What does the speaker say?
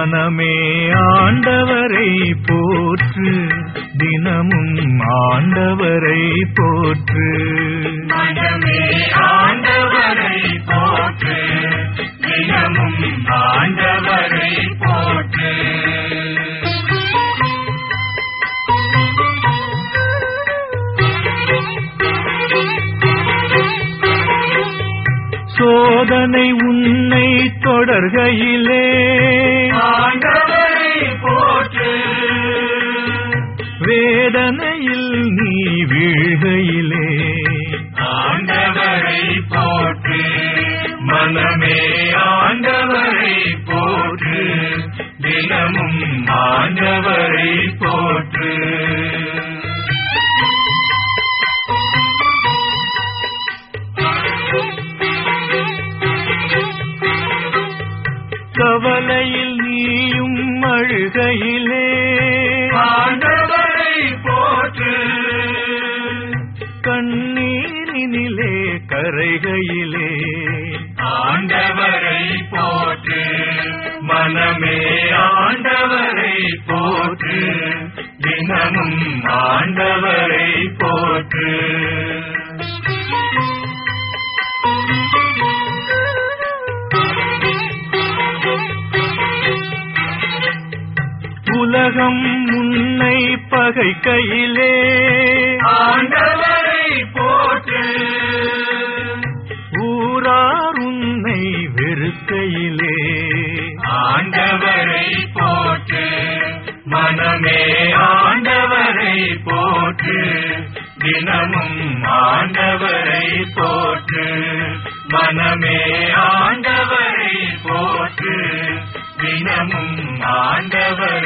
மனமே ஆண்டவரை போற்று தினமும் ஆண்டவரை போற்று மனமே ஆண்டவரை போற்று தினமும் ஆண்டவரை போற்று சோதனை உன்னை தொடர்கையிலே ஆண்டவரை போற்று வேதனையில் நீ வீழ்கையிலே ஆண்டவரை போற்று மனமே ஆண்டவரை போற்று தினமும் ஆண்டவரை போற்று கவலையில் நீயும் அழுகையிலே ஆண்டவரை போற்று கண்ணீரினிலே கரைகையிலே ஆண்டவரை போற்று மனமே ஆண்டவரை போற்று தினமும் ஆண்டவரை போற்று உலகம் உன்னை பகைக்கையிலே ஆண்டவரை போற்று ஊரார் உன்னை வெறுக்கையிலே ஆண்டவரை போற்று மனமே ஆண்டவரை போற்று தினமும் ஆண்டவரை போற்று மனமே ஆண்டவரை போற்று தினமும் ஆண்டவரை